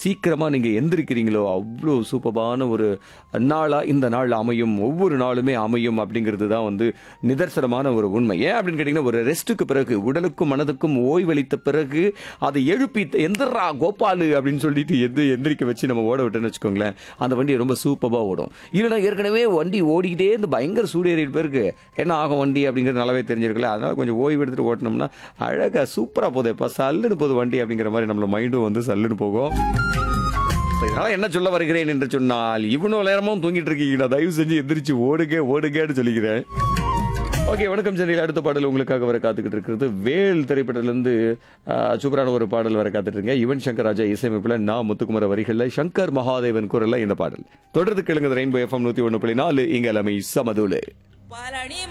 சீக்கிரமா நீங்க எந்திரிக்கிறீங்களோ அவ்வளோ சூப்பரான ஒரு நாளா இந்த நாள் அமையும் ஒவ்வொரு நாளுமே அமையும் அப்படிங்கிறது தான் வந்து நிதர்சனமான ஒரு உண்மை ஏன் அப்படின்னு கேட்டீங்கன்னா ஒரு ரெஸ்ட்டுக்கு பிறகு உடலுக்கும் மனதுக்கும் ஓய்வளித்த பிறகு அதை எழுப்பி எந்திரா கோபாலு அப்படின்னு சொல்லிட்டு எந்த எந்திரிக்க வச்சு நம்ம ஓட விட்டோம்னு வச்சுக்கோங்களேன் அந்த வண்டி ரொம்ப சூப்பராக ஓடும் இல்லைன்னா ஏற்கனவே வண்டி ஓடிக்கிட்டே இருந்து பயங்கர சூடேறிட்டு போயிருக்கு என்ன ஆகும் வண்டி அப்படிங்கிறது நல்லாவே தெரிஞ்சிருக்கல அதனால கொஞ்சம் ஓய்வு எடுத்துட்டு ஓட்டினோம்னா அழகா சூப்பரா போகுது இப்போ சல்லுன்னு போகுது வண்டி அப்படிங்கிற மாதிரி நம்மள மைண்டும் வந்து சல்லுன்னு போகும் இதனால என்ன சொல்ல வருகிறேன் என்று சொன்னால் இவ்வளவு நேரமும் தூங்கிட்டு இருக்கீங்களா தயவு செஞ்சு எந்திரிச்சு ஓடுங்க ஓடுங்கன்னு சொல்லிக்கிறேன் ஓகே வணக்கம் சென்னையில் அடுத்த பாடல் உங்களுக்காக வர காத்துக்கிட்டு இருக்கிறது வேல் திரைப்படத்திலிருந்து ஆஹ், சூப்பரான ஒரு பாடல் வர காத்துட்டு இருக்கீங்க யுவன் சங்கர் ராஜா இசையமைப்பில் நான் முத்துக்குமார வரிகளில் சங்கர் மகாதேவன் குரல்ல இந்த பாடல் தொடர்ந்து கேளுங்க ரெயின்போ எஃப்எம் நூத்தி ஒன்று புள்ளி நாலு இங்க எல்லாமே சமதுலே பழனி